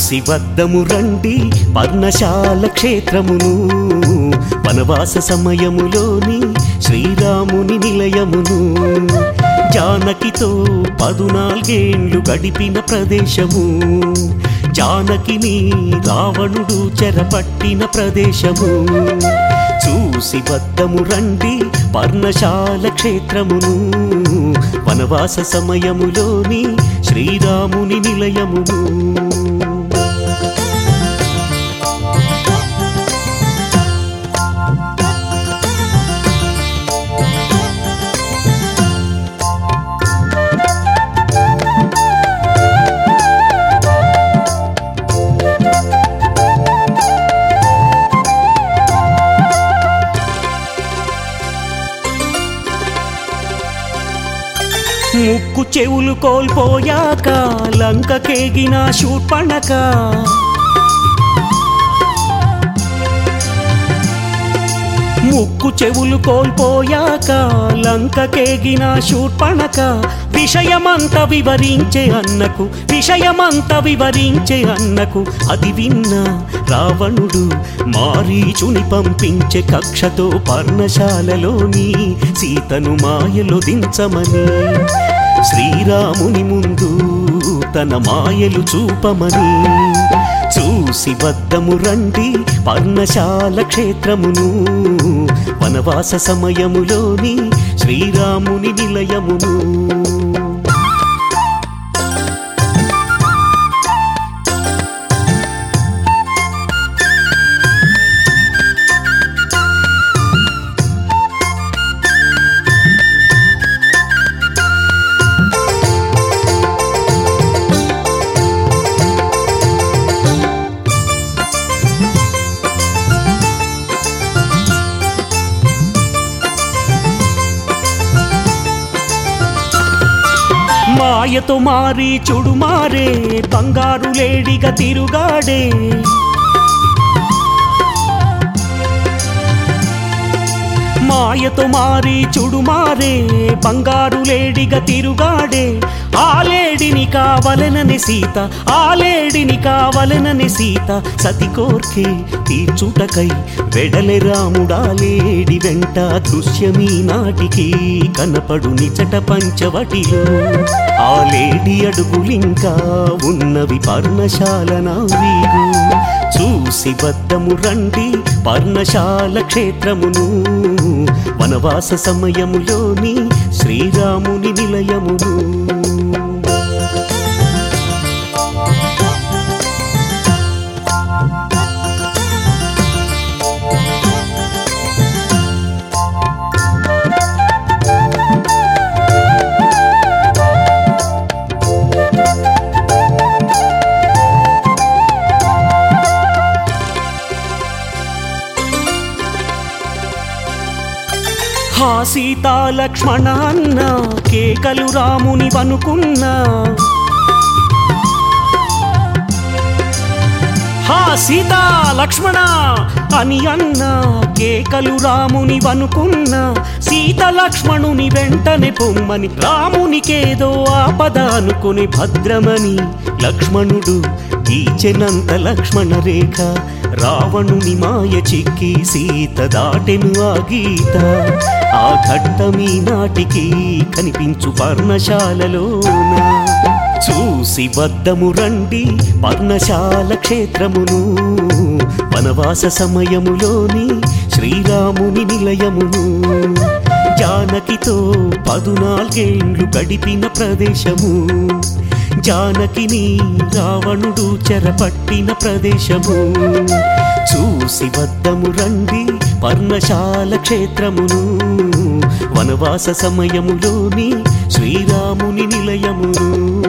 చూసి వద్దము రండి పర్ణశాల క్షేత్రమును వనవాస సమయములోని శ్రీరాముని నిలయమును జానకితో పదునాలుగేండ్లు గడిపిన ప్రదేశము జానకిని రావణుడు చెరపట్టిన ప్రదేశము చూసి వద్దము రండి పర్ణశాల క్షేత్రమును వనవాస సమయములోని శ్రీరాముని నిలయమును ముక్కు చెవులు కోల్పోయాక లంకకేగిన శూర్పణక ముక్కు చెవులు కోల్పోయాక లంకకేగిన శూర్పణక విషయమంత వివరించే అన్నకు విషయమంత వివరించే అన్నకు అది విన్న రావణుడు మారీచుని పంపించే కక్షతో పర్ణశాలలోని సీతను మాయలో దించమని శ్రీరాముని ముందు తన మాయలు చూపమని చూసి వద్దము రండి పర్ణశాల క్షేత్రమును వనవాస సమయములోని శ్రీరాముని నిలయమును మాయతో మారి చుడు మారే బంగారు లేడిగా తిరుగాడే మాయతో మారి చుడు మారే బంగారు లేడిగా తిరుగాడే ఆ లేడిని కావలనని సీత ఆ లేడిని కావలనని సీత సతి కోర్కే తీర్చుటకై వెడలె రాముడా లేడి వెంట దృశ్యమీ నాటికి కనపడు నిచట పంచవటిలో ఆ లేడి అడుగులింకా ఉన్నవి పర్ణశాల నావీగు చూసి వద్దము రండి పర్ణశాల క్షేత్రమును వనవాస సమయములోని శ్రీరాముని నిలయమును హా సీతా లక్ష్మణ అన్న కేకలు రాముని వనుకున్నా హా సీతా లక్ష్మణ అని అన్న కేకలు రాముని వనుకున్న సీత లక్ష్మణుని వెంటనే పొమ్మని రామునికేదో ఆపద అనుకుని భద్రమని లక్ష్మణుడు గీచెనంత లక్ష్మణ రేఖ రావణుని మాయ చిక్కి సీత దాటెను ఆ గీత ఆ ఘట్టమీ నాటికి కనిపించు పర్ణశాలలోన చూసి వద్దము రండి పర్ణశాల క్షేత్రమును వనవాస సమయములోని శ్రీరాముని నిలయమును జానకితో పదునాలుగేండ్లు గడిపిన ప్రదేశము జానకిని రావణుడు చెరపట్టిన ప్రదేశము చూసి వద్దము రండి పర్ణశాల క్షేత్రమును వనవాస సమయములోని శ్రీరాముని నిలయమును